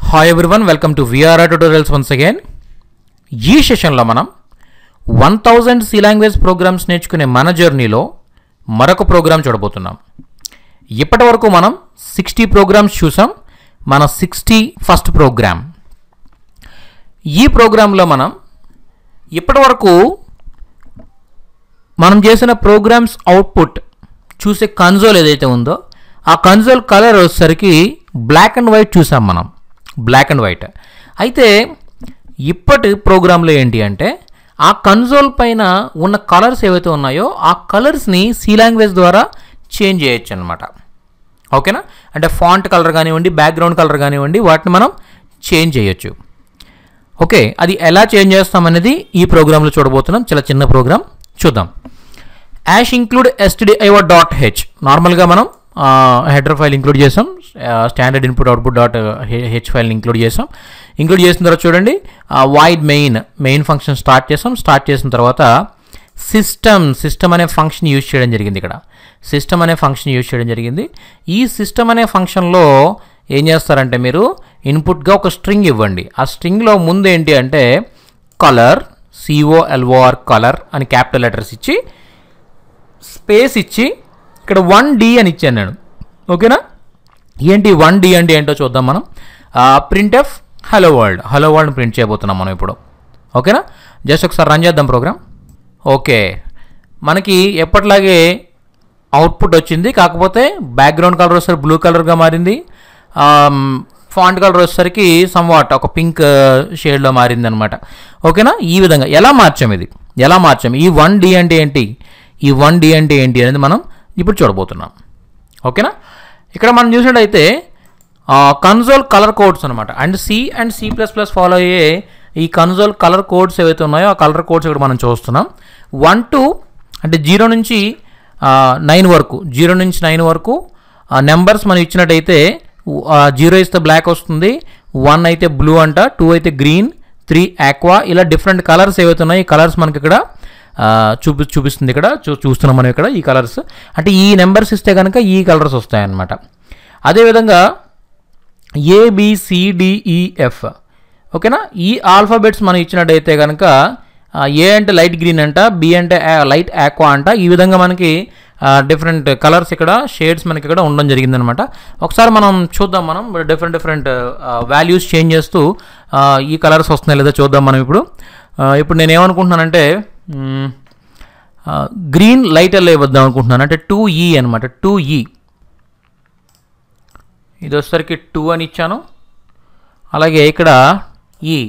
Hi everyone welcome to VR tutorials once again ఈ సెషన్లో మనం one thousand C language programs నేర్చుకునే మన జర్నీలో మరొక ప్రోగ్రామ్ చూడబోతున్నాం ఇప్పటి వరకు మనం సిక్స్టీ ప్రోగ్రామ్స్ చూసాం మన సిక్స్టీ ఫస్ట్ ప్రోగ్రామ్ ఈ ప్రోగ్రాంలో మనం ఇప్పటి వరకు మనం చేసిన ప్రోగ్రామ్స్ అవుట్పుట్ చూసే కన్సోల్ ఏదైతే ఉందో ఆ కన్సోల్ కలర్ వచ్చేసరికి బ్లాక్ అండ్ వైట్ చూసాం మనం బ్లాక్ అండ్ వైట్ అయితే ఇప్పటి ప్రోగ్రాంలో ఏంటి అంటే ఆ కన్సోల్ పైన ఉన్న కలర్స్ ఏవైతే ఉన్నాయో ఆ కలర్స్ని సి లాంగ్వేజ్ ద్వారా చేంజ్ చేయొచ్చు అనమాట ఓకేనా అంటే ఫాంట్ కలర్ కానివ్వండి బ్యాక్గ్రౌండ్ కలర్ కానివ్వండి వాటిని మనం చేంజ్ చేయొచ్చు ఓకే అది ఎలా చేంజ్ చేస్తామనేది ఈ ప్రోగ్రాంలో చూడబోతున్నాం చాలా చిన్న ప్రోగ్రామ్ చూద్దాం hash include stdio dot H నార్మల్గా మనం హెడర్ ఫైల్ ఇంక్లూడ్ చేసాం standard input output dot H ఫైల్ని ఇంక్లూడ్ చేసాం ఇంక్లూడ్ చేసిన తర్వాత చూడండి void main main function start చేసాం స్టార్ట్ చేసిన తర్వాత సిస్టమ్ సిస్టమ్ అనే ఫంక్షన్ యూజ్ చేయడం జరిగింది ఇక్కడ సిస్టమ్ అనే ఫంక్షన్ యూజ్ చేయడం జరిగింది ఈ సిస్టమ్ అనే ఫంక్షన్లో ఏం చేస్తారంటే మీరు ఇన్పుట్గా ఒక స్ట్రింగ్ ఇవ్వండి ఆ స్ట్రింగ్లో ముందు ఏంటి అంటే కలర్ సిఓఎల్ఓఆర్ కలర్ అని క్యాపిటల్ లెటర్స్ ఇచ్చి స్పేస్ ఇచ్చి ఇక్కడ వన్ డి అని ఇచ్చాను నేను ఓకేనా ఏంటి వన్ డి అంటే ఏంటో చూద్దాం మనం print F hello world hello world print చేయబోతున్నాం మనం ఇప్పుడు ఓకేనా జస్ట్ ఒకసారి రన్ చేద్దాం ప్రోగ్రామ్ ఓకే మనకి ఎప్పటిలాగే అవుట్పుట్ వచ్చింది కాకపోతే బ్యాక్గ్రౌండ్ కలర్ వచ్చేసరికి బ్లూ కలర్గా మారింది ఫాంట్ కలర్ వచ్చేసరికి సమ్వాట్ ఒక పింక్ షేడ్లో మారింది అనమాట ఓకేనా ఈ విధంగా ఎలా మార్చాం ఇది ఎలా మార్చాం ఈ వన్ డి అంటే ఏంటి ఈ వన్ డి అంటే ఏంటి అనేది మనం ఇప్పుడు చూడబోతున్నాం ఓకేనా ఇక్కడ మనం చూసినట్టయితే కన్సోల్ కలర్ కోడ్స్ అనమాట and C and C plus plus follow అయ్యే ఈ కన్సోల్ కలర్ కోడ్స్ ఏవైతే ఉన్నాయో ఆ కలర్ కోడ్స్ ఇక్కడ మనం చూస్తున్నాం వన్ టు అంటే జీరో నుంచి నైన్ వరకు జీరో నుంచి నైన్ వరకు నెంబర్స్ మనం ఇచ్చినట్టయితే జీరో ఇస్తే బ్లాక్ వస్తుంది వన్ అయితే బ్లూ అంట టూ అయితే గ్రీన్ త్రీ ఆక్వా ఇలా డిఫరెంట్ కలర్స్ ఏవైతే ఉన్నాయో ఈ కలర్స్ మనకి ఇక్కడ చూపి చూపిస్తుంది ఇక్కడ చూ చూస్తున్నాం మనం ఇక్కడ ఈ కలర్స్ అంటే ఈ నెంబర్స్ ఇస్తే కనుక ఈ కలర్స్ వస్తాయన్నమాట అదేవిధంగా ఏబిసిడిఈఎఫ్ ఓకేనా ఈ ఆల్ఫాబెట్స్ మనం ఇచ్చినట్టయితే కనుక ఏ అంటే లైట్ గ్రీన్ అంట బి అంటే లైట్ ఆక్వా అంట ఈ విధంగా మనకి డిఫరెంట్ కలర్స్ ఇక్కడ షేడ్స్ మనకి ఇక్కడ ఉండడం జరిగిందనమాట ఒకసారి మనం చూద్దాం మనం డిఫరెంట్ డిఫరెంట్ వాల్యూస్ చేంజ్ చేస్తూ ఈ కలర్స్ వస్తున్నాయి లేదా చూద్దాం మనం ఇప్పుడు ఇప్పుడు నేను ఏమనుకుంటున్నానంటే గ్రీన్ లైట్ ఎల్లో ఇవ్వద్దాం అనుకుంటున్నాను అంటే టూ ఈ అనమాట టూ ఈ ఇది వచ్చేసరికి టూ అని ఇచ్చాను అలాగే ఇక్కడ ఈ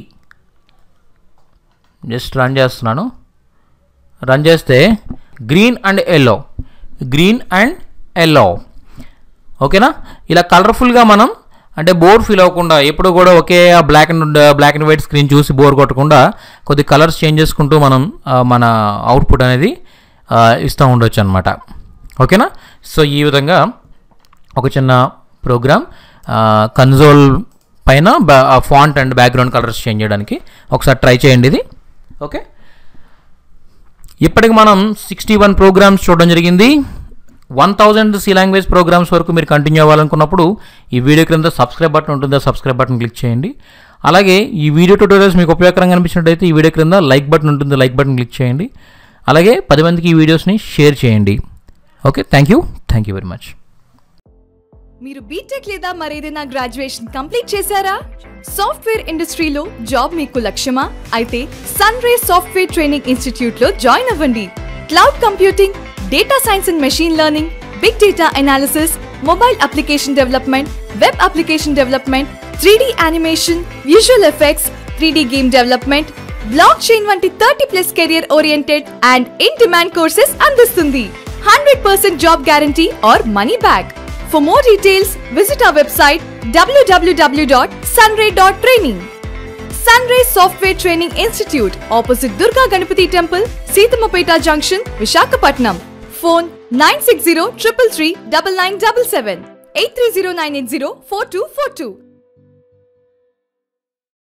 జస్ట్ రన్ చేస్తున్నాను రన్ చేస్తే green and yellow green and yellow ఓకేనా ఇలా కలర్ఫుల్గా మనం అంటే బోర్ ఫీల్ అవ్వకుండా ఎప్పుడు కూడా ఒకే black and black and white screen చూసి బోర్ కొట్టకుండా కొద్ది కలర్స్ చేంజ్ చేసుకుంటూ మనం మన అవుట్పుట్ అనేది ఇస్తూ ఉండొచ్చు అనమాట ఓకేనా సో ఈ విధంగా ఒక చిన్న ప్రోగ్రామ్ కన్సోల్ పైన font and background colours change చేయడానికి ఒకసారి ట్రై చేయండి ఇది ఓకే ఇప్పటికి మనం సిక్స్టీ వన్ ప్రోగ్రామ్స్ చూడడం జరిగింది one thousand C language programs వరకు మీరు కంటిన్యూ అవ్వాలనుకున్నప్పుడు ఈ వీడియో క్రింద సబ్స్క్రైబ్ బటన్ ఉంటుందా సబ్స్క్రైబ్ బటన్ క్లిక్ చేయండి అలాగే ఈ వీడియో ట్యూటోరియల్స్ మీకు ఉపయోగకరంగా అనిపించినట్టయితే ఈ వీడియో క్రింద లైక్ బటన్ ఉంటుంది లైక్ బటన్ క్లిక్ చేయండి అలాగే పది మందికి ఈ వీడియోస్ని షేర్ చేయండి okay thank you thank you very much మీరు బీటెక్ లేదా మరేదైనా గ్రాడ్యుయేషన్ కంప్లీట్ చేశారా సాఫ్ట్వేర్ ఇండస్ట్రీలో జాబ్ మీకు లక్ష్యమా అయితే Sun Ray software training institute లో జాయిన్ అవ్వండి cloud computing data science and machine learning big data analysis mobile application development web application development three animation visual effects three game development block chain వంటి thirty plus career oriented and in demand courses అందిస్తుంది hundred percent job guarantee or money back For more details, visit our website www.sunray.training. Sunray Software Training Institute, opposite Durga Ganapati Temple, Seethamapeta Junction, Vishakhapatnam. Phone 960 333 9977 830 980 4242.